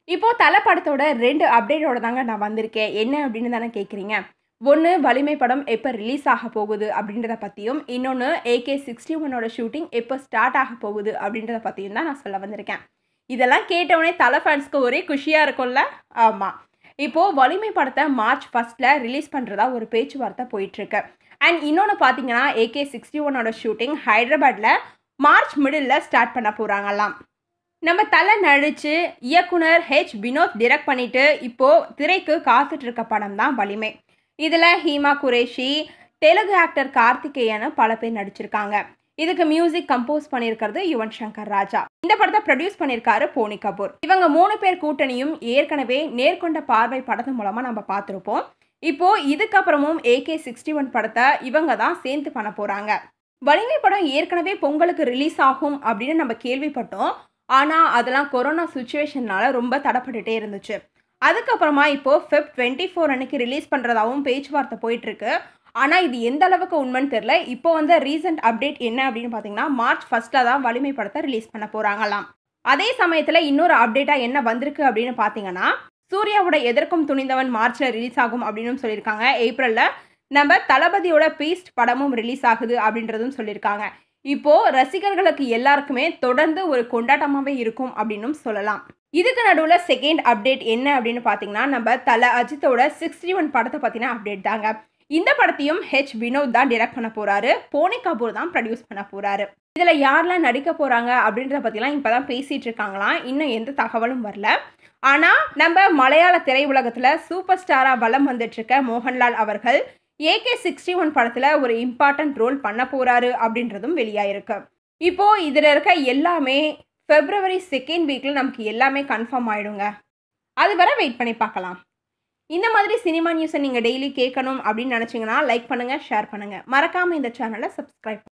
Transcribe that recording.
இப்போ தலை படத்தோட ரெண்டு அப்டேட்டோட தாங்க நான் வந்திருக்கேன் என்ன அப்படின்னு தானே கேட்குறீங்க ஒன்று வலிமை படம் எப்போ ரிலீஸ் ஆக போகுது அப்படின்றத பற்றியும் இன்னொன்று ஏகே சிக்ஸ்டி ஒன்னோட ஷூட்டிங் எப்போ ஸ்டார்ட் ஆக போகுது அப்படின்றத பற்றியும் தான் நான் சொல்ல வந்திருக்கேன் இதெல்லாம் கேட்டவுடனே தலை ஃபேன்ஸ்க்கு ஒரே குஷியாக இருக்கும்ல ஆமாம் இப்போது வலிமை படத்தை மார்ச் ஃபஸ்ட்டில் ரிலீஸ் பண்ணுறதா ஒரு பேச்சுவார்த்தை போயிட்டுருக்கு அண்ட் இன்னொன்று பார்த்தீங்கன்னா ஏகே சிக்ஸ்டி ஒன்னோட ஷூட்டிங் ஹைதராபாத்தில் மார்ச் மிடில் ஸ்டார்ட் பண்ண போகிறாங்கலாம் நம்ம தலை நடித்து இயக்குனர் ஹெச் வினோத் டிரெக்ட் பண்ணிட்டு இப்போது திரைக்கு காத்துட்டு இருக்க படம் தான் வலிமை இதில் ஹீமா குரேஷி தெலுங்கு ஆக்டர் கார்த்திகேயனு பல பேர் நடிச்சிருக்காங்க இதுக்கு மியூசிக் கம்போஸ் பண்ணியிருக்கிறது யுவன் சங்கர் ராஜா இந்த படத்தை ப்ரொடியூஸ் பண்ணியிருக்காரு போனி கபூர் இவங்க மூணு பேர் கூட்டணியும் ஏற்கனவே நேர்கொண்ட பார்வை படத்து மூலமாக நம்ம பார்த்துருப்போம் இப்போ இதுக்கப்புறமும் ஏகே சிக்ஸ்டி ஒன் படத்தை இவங்க தான் சேர்ந்து பண்ண போகிறாங்க வலிமை படம் ஏற்கனவே பொங்கலுக்கு ரிலீஸ் ஆகும் அப்படின்னு நம்ம கேள்விப்பட்டோம் ஆனால் அதெல்லாம் கொரோனா சுச்சுவேஷன்னால ரொம்ப தடப்பட்டுட்டே இருந்துச்சு அதுக்கப்புறமா இப்போது ஃபெப் டுவெண்ட்டி ஃபோர் அன்னைக்கு ரிலீஸ் பண்ணுறதாவும் பேச்சுவார்த்தை போயிட்டுருக்கு ஆனால் இது எந்த அளவுக்கு உண்மைன்னு தெரில இப்போ வந்து ரீசெண்ட் அப்டேட் என்ன அப்படின்னு பார்த்தீங்கன்னா மார்ச் ஃபஸ்ட்டில் தான் வலிமை படத்தை ரிலீஸ் பண்ண போகிறாங்களாம் அதே சமயத்தில் இன்னொரு அப்டேட்டாக என்ன வந்திருக்கு அப்படின்னு பார்த்தீங்கன்னா சூர்யாவோட எதற்கும் துணிந்தவன் மார்ச்சில் ரிலீஸ் ஆகும் அப்படின்னு சொல்லியிருக்காங்க ஏப்ரலில் நம்ம தளபதியோட பீஸ்ட் படமும் ரிலீஸ் ஆகுது அப்படின்றதும் சொல்லியிருக்காங்க இப்போது ரசிகர்களுக்கு எல்லாருக்குமே தொடர்ந்து ஒரு கொண்டாட்டமாகவே இருக்கும் அப்படின்னும் சொல்லலாம் இதுக்கு நடுவில் செகண்ட் அப்டேட் என்ன அப்படின்னு பார்த்தீங்கன்னா நம்ம தல அஜித்தோட சிக்ஸ்டி ஒன் படத்தை பற்றின அப்டேட் தாங்க இந்த படத்தையும் ஹெச் வினோத் தான் டிரெக்ட் பண்ண போறாரு போனி கபூர் தான் ப்ரொடியூஸ் பண்ண போறாரு இதில் யாரெல்லாம் நடிக்க போறாங்க அப்படின்றத பற்றிலாம் இப்போ தான் பேசிட்டு இருக்காங்களாம் இன்னும் எந்த தகவலும் வரல ஆனால் நம்ம மலையாள திரையுலகத்தில் சூப்பர் ஸ்டாராக வலம் வந்துட்டு இருக்க மோகன்லால் அவர்கள் ஏகே சிக்ஸ்டி ஒன் படத்தில் ஒரு இம்பார்ட்டன்ட் ரோல் பண்ண போறாரு அப்படின்றதும் வெளியாயிருக்கு இப்போ இதில் இருக்க எல்லாமே ஃபெப்ரவரி செகண்ட் வீக்கில் நமக்கு எல்லாமே கன்ஃபார்ம் ஆயிடுங்க அது வரை வெயிட் பண்ணி பார்க்கலாம் இந்த மாதிரி சினிமா நியூஸை நீங்கள் டெய்லி கேட்கணும் அப்படின்னு நினச்சிங்கன்னா லைக் பண்ணுங்கள் ஷேர் பண்ணுங்கள் மறக்காமல் இந்த சேனலை சப்ஸ்கிரைப்